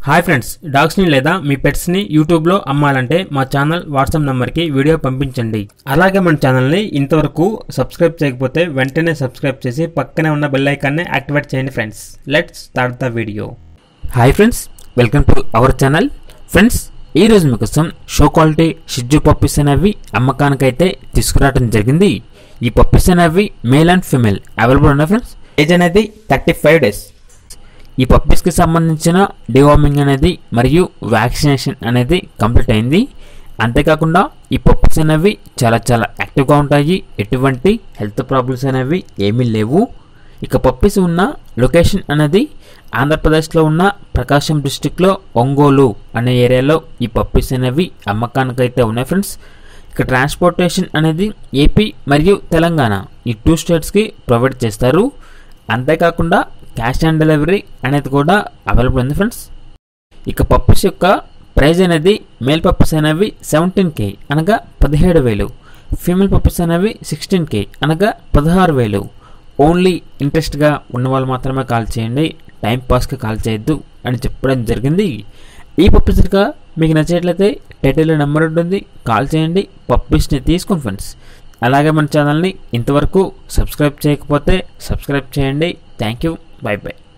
hi friends డాగ్స్ని లేదా మీ పెట్స్ని యూట్యూబ్లో అమ్మాలంటే మా ఛానల్ వాట్సాప్ నెంబర్కి వీడియో పంపించండి అలాగే మన ఛానల్ని ఇంతవరకు సబ్స్క్రైబ్ చేయకపోతే వెంటనే సబ్స్క్రైబ్ చేసి పక్కనే ఉన్న బెల్ ఐకాన్ని యాక్టివేట్ చేయండి friends let's start the video hi friends welcome to our channel friends ఈ రోజు మీకోసం షో క్వాలిటీ షిజ్జు పప్పీస్ అనేవి అమ్మకానికైతే తీసుకురావడం జరిగింది ఈ పప్పీస్ అనేవి మేల్ అండ్ ఫీమేల్ అవైలబుల్ ఉన్నాయి ఫ్రెండ్స్ ఏజ్ అనేది థర్టీ ఫైవ్ డేస్ ఈ పప్పీస్కి సంబంధించిన డివార్మింగ్ అనేది మరియు వ్యాక్సినేషన్ అనేది కంప్లీట్ అయింది అంతేకాకుండా ఈ పప్పీస్ అనేవి చాలా చాలా యాక్టివ్గా ఉంటాయి ఎటువంటి హెల్త్ ప్రాబ్లమ్స్ అనేవి ఏమీ లేవు ఇక పప్పీస్ ఉన్న లొకేషన్ అనేది ఆంధ్రప్రదేశ్లో ఉన్న ప్రకాశం డిస్టిక్లో ఒంగోలు అనే ఏరియాలో ఈ పప్పీస్ అనేవి అమ్మకానికైతే ఉన్నాయి ఫ్రెండ్స్ ఇక ట్రాన్స్పోర్టేషన్ అనేది ఏపీ మరియు తెలంగాణ ఈ టూ స్టేట్స్కి ప్రొవైడ్ చేస్తారు అంతేకాకుండా క్యాష్ ఆన్ డెలివరీ అనేది కూడా అవైలబుల్ ఉంది ఫ్రెండ్స్ ఇక పప్పీస్ యొక్క ప్రైస్ అనేది మేల్ పప్పీస్ అనేవి సెవెంటీన్ కే అనగా పదిహేడు వేలు ఫీమేల్ పప్పీస్ అనేవి సిక్స్టీన్ కే అనగా పదహారు వేలు ఓన్లీ ఇంట్రెస్ట్గా ఉన్న వాళ్ళు మాత్రమే కాల్ చేయండి టైం పాస్కి కాల్ చేయొద్దు అని చెప్పడం జరిగింది ఈ పప్పీస్గా మీకు నచ్చేట్లయితే టైటిల్లో నెంబర్ ఉంటుంది కాల్ చేయండి పప్పీస్ని తీసుకోండి ఫ్రెండ్స్ అలాగే మన ఛానల్ని ఇంతవరకు సబ్స్క్రైబ్ చేయకపోతే సబ్స్క్రైబ్ చేయండి థ్యాంక్ యూ బై బై